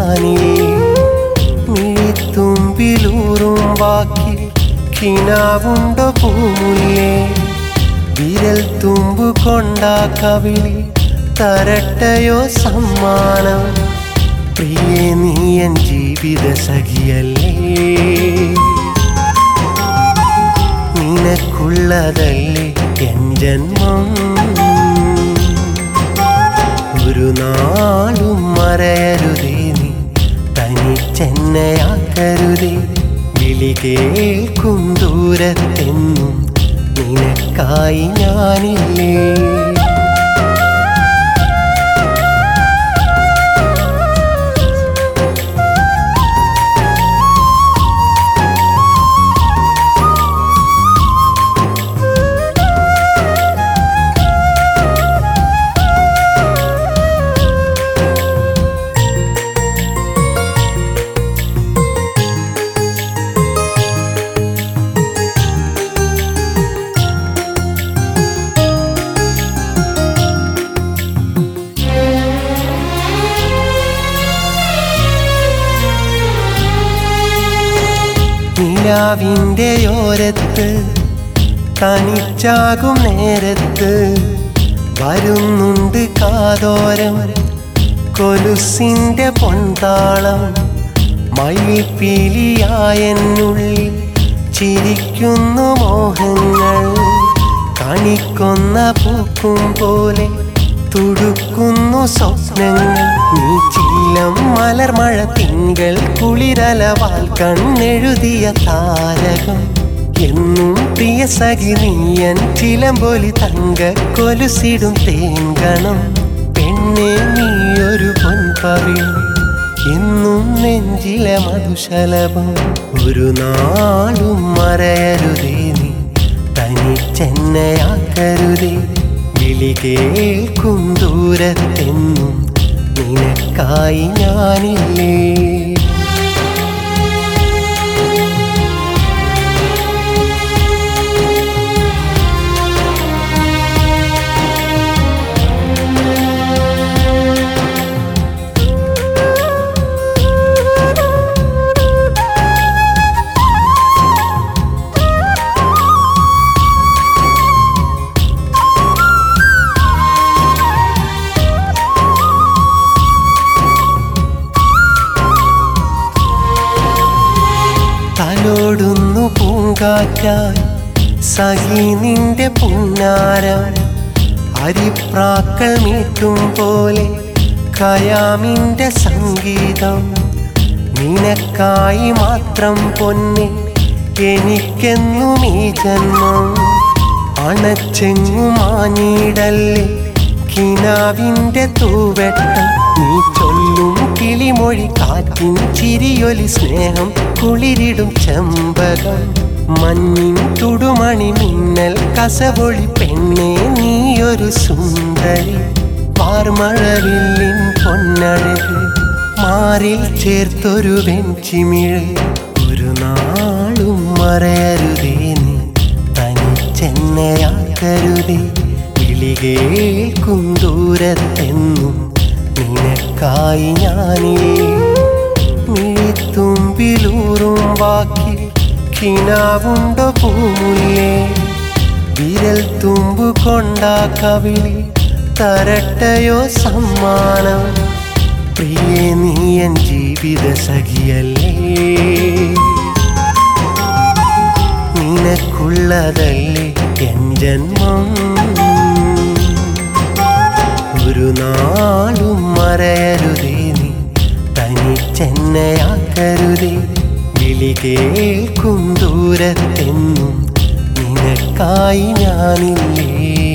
ഞാനില്ലേ മിഴിത്തുമ്പിലൂറും വാക്കിൽ കിനാവുണ്ടോ പൂമുല്ലേ വിരൽ തുമ്പു കൊണ്ടാ കവിളി തരട്ടയോ സമ്മാനം പ്രിയേ നീയൻ ജീവിത സഖിയല്ലേ നിനക്കുള്ളതല്ലേ എൻ ജന്മം ഒരു നാളും മറയരുതേ നീ തനിച്ചെന്നയാക്കരുതേ വിളി കേൾക്കും ദൂരത്തെന്നും നിനക്കായി ഞാനില്ലേ നിലാവിൻ്റെ ഓരത്ത് തനിച്ചാകും നേരത്ത് വരുന്നുണ്ട് കാതോരം കൊലുസിൻ്റെ പൊൻതാളം മയിൽപ്പീലിയായെന്നുള്ളിൽ ചിരിക്കുന്നു മോഹങ്ങൾ കണിക്കൊന്ന പൂക്കും പോലെ തുടുക്കുന്നു സ്വപ്നങ്ങൾ നീ ചില്ലം മലർമഴ തിങ്കൾ കുളിരലവാൽ കണ്ണെഴുതിയ താരകം എന്നും പ്രിയ സഖി നീയൻ ചിലമ്പൊലി തങ്ക കൊലുസിടും തേൻകണം പെണ്ണെ നീയൊരു പൊൻപവിൾ എന്നും നെഞ്ചിലെ മധുശലഭം ഒരു നാളും മറയരുതേ നീ തനിച്ചെന്നയാക്കരുതേ വിളി കേൾക്കും ദൂരത്തെന്നും നിനക്കായി ഞാനില്ലേ തലോടുന്നു പൂങ്കാറ്റായി സഖി നിന്റെ പുന്നാരം അരിപ്രാക്കൾ മീട്ടും പോലെ കയാമിന്റെ സംഗീതം നിനക്കായി മാത്രം പൊന്നെ എനിക്കെന്നും ഈ ജന്മം അണച്ചെങ്ങുമാഞ്ഞിടല്ലേ കിനാവിന്റെ തൂവെട്ടം നീ ചൊല്ലും കിളിമൊഴി കാറ്റിൻ ചിരിയൊലി സ്നേഹം കുളിരിടും ചെമ്പകം മഞ്ഞിൻ തുടുമണി മിന്നൽ കസവൊളി പെണ്ണെ നീയൊരു സുന്ദരി വാർമഴവില്ലിൻ പൊന്നഴക് മാറിൽ ചേർത്തൊരു വെഞ്ചിമിഴ് ഒരു നാളും മറയരുതേ നീ തനിച്ചെന്നയാക്കരുതേ വിളി കേൾക്കും ദൂരത്തെന്നും നിനക്കായി ഞാനില്ലേ മിഴിത്തുമ്പിലൂറും വാക്കിൽ കിനാവുണ്ടോ പൂമുല്ലേ വിരൽ തുമ്പു കൊണ്ടാ കവിളി തരട്ടയോ സമ്മാനം പ്രിയേ നീയൻ ജീവിത സഖിയല്ലേ നിനക്കുള്ളതല്ലേ എൻ ജന്മം ഒരു നാളും മറയരുതേ നീ തനിച്ചെന്നയാക്കരുതേ വിളി കേൾക്കും ദൂരത്തെന്നും നിനക്കായി ഞാനില്ലേ